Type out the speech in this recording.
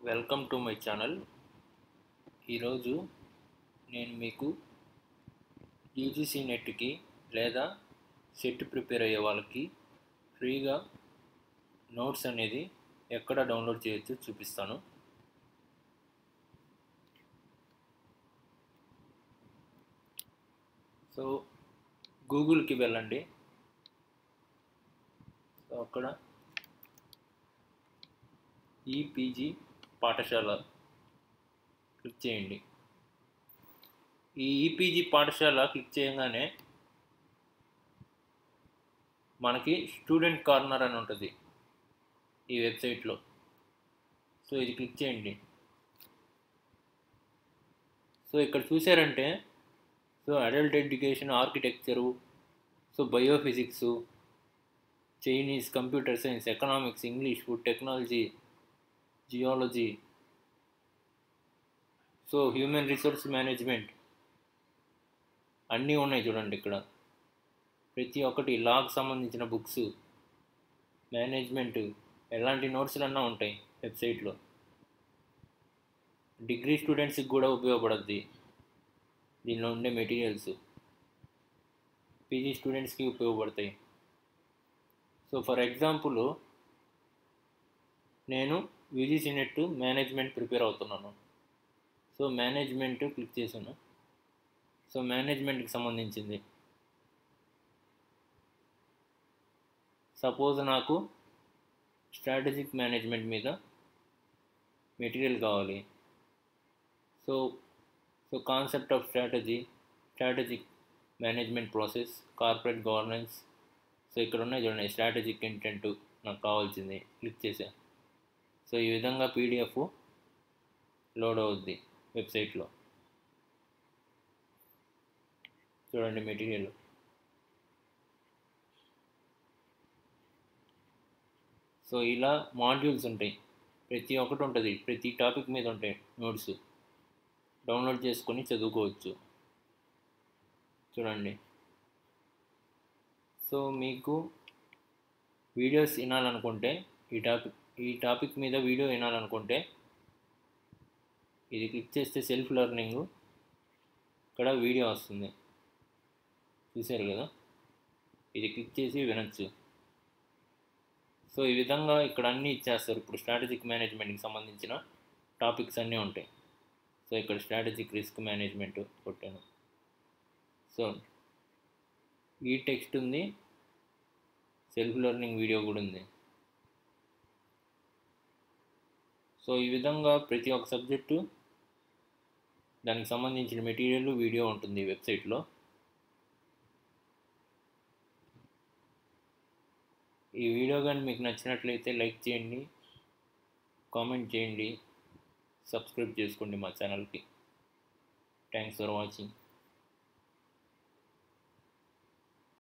welcome to my channel ఈరోజు నేను మీకు యూజీసీ నెట్కి లేదా సెట్ ప్రిపేర్ అయ్యే వాళ్ళకి ఫ్రీగా నోట్స్ అనేది ఎక్కడ డౌన్లోడ్ చేయొచ్చో చూపిస్తాను సో గూగుల్కి వెళ్ళండి సో అక్కడ ఈపీజీ పాఠశాల క్లిక్ చేయండి ఈ ఈపీజీ పాఠశాల క్లిక్ చేయగానే మనకి స్టూడెంట్ కార్నర్ అని ఉంటుంది ఈ వెబ్సైట్లో సో ఇది క్లిక్ చేయండి సో ఇక్కడ చూసారంటే so adult education architecture so biophysics Chinese computer science economics English food technology geology so human resource management అన్నీ ఉన్నాయి చూడండి ఇక్కడ ప్రతి ఒక్కటి లాగ్ సంబంధించిన బుక్స్ మేనేజ్మెంట్ ఎలాంటి నోట్స్లన్నా ఉంటాయి వెబ్సైట్లో డిగ్రీ స్టూడెంట్స్కి కూడా ఉపయోగపడుద్ది దీనిలో ఉండే మెటీరియల్స్ పీజీ స్టూడెంట్స్కి ఉపయోగపడతాయి సో ఫర్ ఎగ్జాంపుల్ నేను యూజీసీ నెట్ మేనేజ్మెంట్ ప్రిపేర్ అవుతున్నాను సో మేనేజ్మెంట్ క్లిక్ చేశాను సో మేనేజ్మెంట్కి సంబంధించింది సపోజ్ నాకు స్ట్రాటజిక్ మేనేజ్మెంట్ మీద మెటీరియల్ కావాలి so so concept of strategy strategic management process corporate governance so ఇక్కడ ఉన్నాయి చూడండి స్ట్రాటజిక్ ఇంటెంట్ నాకు కావాల్సింది క్లిక్ చేసా సో ఈ విధంగా పీడిఎఫ్ లోడ్ అవుద్ది వెబ్సైట్లో చూడండి మెటీరియల్ సో ఇలా మాడ్యూల్స్ ఉంటాయి ప్రతి ఒక్కటి ఉంటుంది ప్రతి టాపిక్ మీద ఉంటాయి నోట్స్ డౌన్లోడ్ చేసుకొని చదువుకోవచ్చు చూడండి సో మీకు వీడియోస్ వినాలనుకుంటే ఈ టాపిక్ ఈ టాపిక్ మీద వీడియో వినాలనుకుంటే ఇది క్లిక్ చేస్తే సెల్ఫ్ లెర్నింగ్ ఇక్కడ వీడియో వస్తుంది చూసారు కదా ఇది క్లిక్ చేసి వినొచ్చు సో ఈ విధంగా ఇక్కడ అన్నీ ఇచ్చేస్తారు ఇప్పుడు స్ట్రాటజిక్ మేనేజ్మెంట్కి సంబంధించిన టాపిక్స్ అన్నీ ఉంటాయి సో ఇక్కడ స్ట్రాటజిక్ రిస్క్ మేనేజ్మెంట్ కొట్టాను సో ఈ టెక్స్ట్ ఉంది సెల్ఫ్ లెర్నింగ్ వీడియో కూడా ఉంది సో ఈ విధంగా ప్రతి ఒక్క సబ్జెక్టు దానికి సంబంధించిన మెటీరియల్ వీడియో ఉంటుంది వెబ్సైట్లో ఈ వీడియో కానీ మీకు నచ్చినట్లయితే లైక్ చేయండి కామెంట్ చేయండి సబ్స్క్రైబ్ చేసుకోండి మా ఛానల్కి థ్యాంక్స్ ఫర్ వాచింగ్